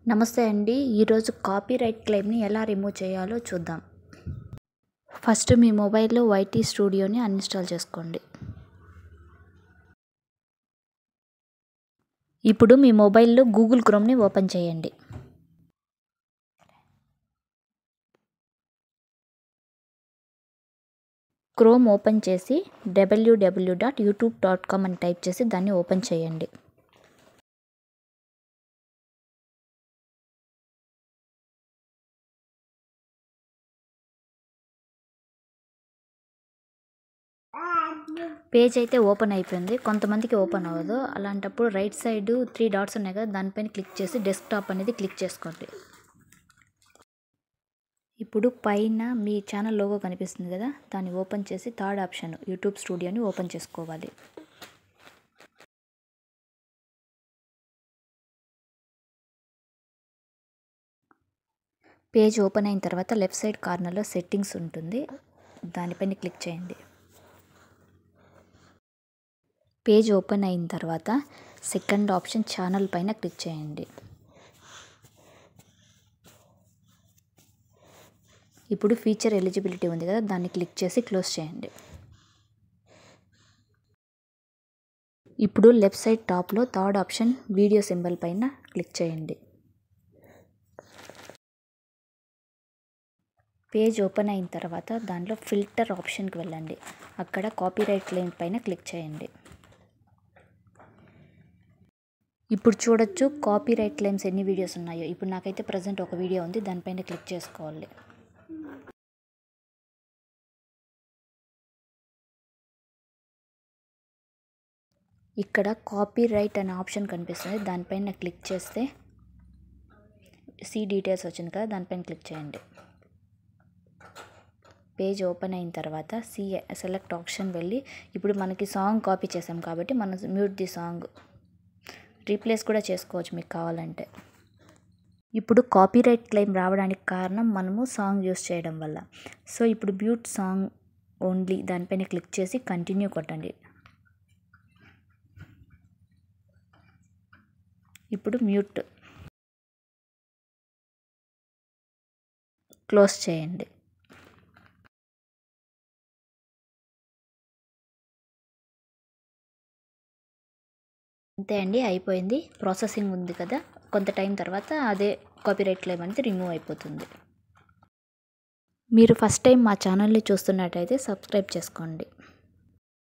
నమస్తే అండి ఈరోజు కాపీరైట్ క్లెయిమ్ని ఎలా రిమూవ్ చేయాలో చూద్దాం ఫస్ట్ మీ మొబైల్లో వైటీ స్టూడియోని అన్ఇన్స్టాల్ చేసుకోండి ఇప్పుడు మీ మొబైల్లో గూగుల్ క్రోమ్ని ఓపెన్ చేయండి క్రోమ్ ఓపెన్ చేసి WWW dot YouTube dot com అని టైప్ చేసి దాన్ని ఓపెన్ చేయండి పేజ్ అయితే ఓపెన్ అయిపోయింది కొంతమందికి ఓపెన్ అవ్వదు అలాంటప్పుడు రైట్ సైడ్ త్రీ డాట్స్ ఉన్నాయి కదా దానిపైన క్లిక్ చేసి డెస్క్టాప్ అనేది క్లిక్ చేసుకోండి ఇప్పుడు పైన మీ ఛానల్ లోగో కనిపిస్తుంది కదా దాన్ని ఓపెన్ చేసి థర్డ్ ఆప్షన్ యూట్యూబ్ స్టూడియోని ఓపెన్ చేసుకోవాలి పేజ్ ఓపెన్ అయిన తర్వాత లెఫ్ట్ సైడ్ కార్నర్లో సెట్టింగ్స్ ఉంటుంది దానిపైన క్లిక్ చేయండి పేజ్ ఓపెన్ అయిన తర్వాత సెకండ్ ఆప్షన్ ఛానల్ పైన క్లిక్ చేయండి ఇప్పుడు ఫీచర్ ఎలిజిబిలిటీ ఉంది కదా దాన్ని క్లిక్ చేసి క్లోజ్ చేయండి ఇప్పుడు లెఫ్ట్ సైడ్ టాప్లో థర్డ్ ఆప్షన్ వీడియో సింబల్ పైన క్లిక్ చేయండి పేజ్ ఓపెన్ అయిన తర్వాత దాంట్లో ఫిల్టర్ ఆప్షన్కి వెళ్ళండి అక్కడ కాపీరైట్ క్లెయిమ్ పైన క్లిక్ చేయండి ఇప్పుడు చూడొచ్చు కాపీరైట్ క్లెయిమ్స్ ఎన్ని వీడియోస్ ఉన్నాయో ఇప్పుడు నాకైతే ప్రజెంట్ ఒక వీడియో ఉంది దానిపైన క్లిక్ చేసుకోవాలి ఇక్కడ కాపీరైట్ అనే ఆప్షన్ కనిపిస్తుంది దానిపైన క్లిక్ చేస్తే సి డీటెయిల్స్ వచ్చింది కదా దానిపైన క్లిక్ చేయండి పేజ్ ఓపెన్ అయిన తర్వాత సి సెలెక్ట్ ఆప్షన్ వెళ్ళి ఇప్పుడు మనకి సాంగ్ కాపీ చేసాం కాబట్టి మనం మ్యూట్ ది సాంగ్ రీప్లేస్ కూడా చేసుకోవచ్చు మీకు కావాలంటే ఇప్పుడు కాపీరైట్ క్లెయిమ్ రావడానికి కారణం మనము సాంగ్ యూస్ చేయడం వల్ల సో ఇప్పుడు మ్యూట్ సాంగ్ ఓన్లీ దానిపైన క్లిక్ చేసి కంటిన్యూ కొట్టండి ఇప్పుడు మ్యూట్ క్లోజ్ చేయండి అంతే అండి అయిపోయింది ప్రాసెసింగ్ ఉంది కదా కొంత టైం తర్వాత అదే కాపీరైట్ క్లెయిమ్ అనేది రిమూవ్ అయిపోతుంది మీరు ఫస్ట్ టైం మా ఛానల్ని చూస్తున్నట్టయితే సబ్స్క్రైబ్ చేసుకోండి